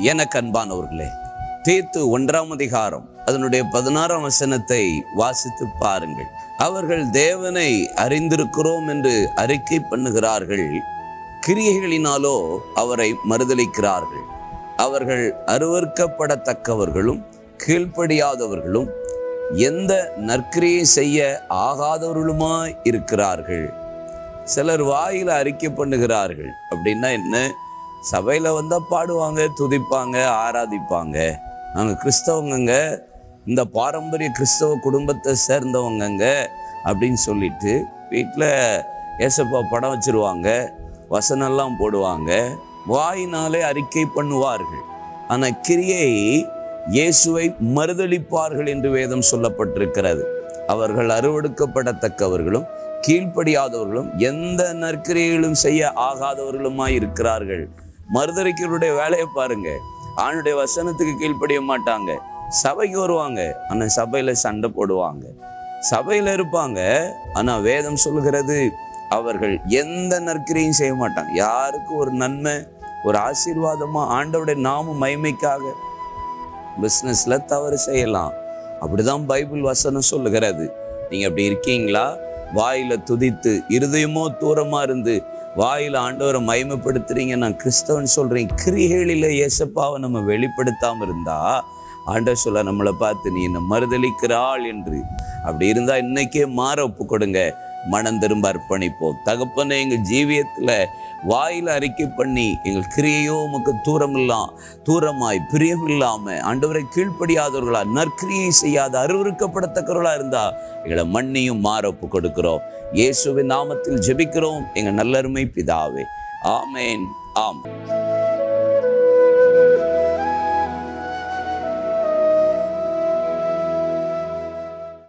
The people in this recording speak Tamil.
எனக்கு அன்பானவர்களே தீத்து ஒன்றாம் அதிகாரம் அதனுடைய பதினாறாம் வசனத்தை வாசித்து பாருங்கள் அவர்கள் தேவனை அறிந்திருக்கிறோம் என்று அறிக்கை பண்ணுகிறார்கள் கிரியைகளினாலோ அவரை மறுதலிக்கிறார்கள் அவர்கள் அருவறுக்கப்படத்தக்கவர்களும் கீழ்ப்படியாதவர்களும் எந்த நற்கிரியை செய்ய ஆகாதவர்களுமாய் இருக்கிறார்கள் சிலர் வாயில அறிக்கை பண்ணுகிறார்கள் அப்படின்னா என்ன சபையில் வந்தால் பாடுவாங்க துதிப்பாங்க ஆராதிப்பாங்க நாங்கள் கிறிஸ்தவங்கங்க இந்த பாரம்பரிய கிறிஸ்தவ குடும்பத்தை சேர்ந்தவங்கங்க அப்படின்னு சொல்லிட்டு வீட்டில் ஏசப்பா படம் வச்சிருவாங்க வசனம்லாம் போடுவாங்க வாயினாலே அறிக்கை பண்ணுவார்கள் ஆனால் கிரியை இயேசுவை மறுதளிப்பார்கள் என்று வேதம் சொல்லப்பட்டிருக்கிறது அவர்கள் அறுவடுக்கப்படத்தக்கவர்களும் கீழ்ப்படியாதவர்களும் எந்த நற்கிரியைகளும் செய்ய ஆகாதவர்களுமாய் இருக்கிறார்கள் மறுதளிக்கிறவருடைய வேலையை பாருங்க ஆணுடைய வசனத்துக்கு கீழ்ப்படிய மாட்டாங்க சபைக்கு வருவாங்க ஆனால் சபையில சண்டை போடுவாங்க சபையில இருப்பாங்க ஆனா வேதம் சொல்லுகிறது அவர்கள் எந்த நற்கிரியும் செய்ய மாட்டாங்க யாருக்கு ஒரு நன்மை ஒரு ஆசீர்வாதமா ஆண்டவருடைய நாம மைமைக்காக பிஸ்னஸ்ல தவறு செய்யலாம் அப்படிதான் பைபிள் வசனம் சொல்லுகிறது நீங்க அப்படி இருக்கீங்களா வாயில துதித்து இருதயமோ தூரமா இருந்து வாயில ஆண்டவரை மகிமைப்படுத்துறீங்க நான் கிறிஸ்தவன் சொல்றேன் கிரிகளில இயேசப்பாவை நம்ம வெளிப்படுத்தாம இருந்தா ஆண்டவர் சொல்ல நம்மளை பார்த்து நீ என்ன மறுதளிக்கிறாள் என்று அப்படி இருந்தா இன்னைக்கே மாற ஒப்பு கொடுங்க மனம் திரும்ப அர்ப்பணிப்போம் தகப்பனை எங்கள் ஜீவியத்தில் வாயில் அறிக்கை பண்ணி எங்கள் கிரியையோ உமக்கு தூரம் இல்லாம் தூரமாய் பிரியம் இல்லாம ஆண்டவரை கீழ்ப்படியாதவர்களா நற்கிரியை செய்யாத அருவருக்கப்படத்தக்கவர்களா இருந்தா எங்களை மண்ணியும் மாற ஒப்பு கொடுக்கிறோம் இயேசுவின் நாமத்தில் ஜெபிக்கிறோம் எங்கள் நல்லருமை பிதாவே ஆமேன் ஆம்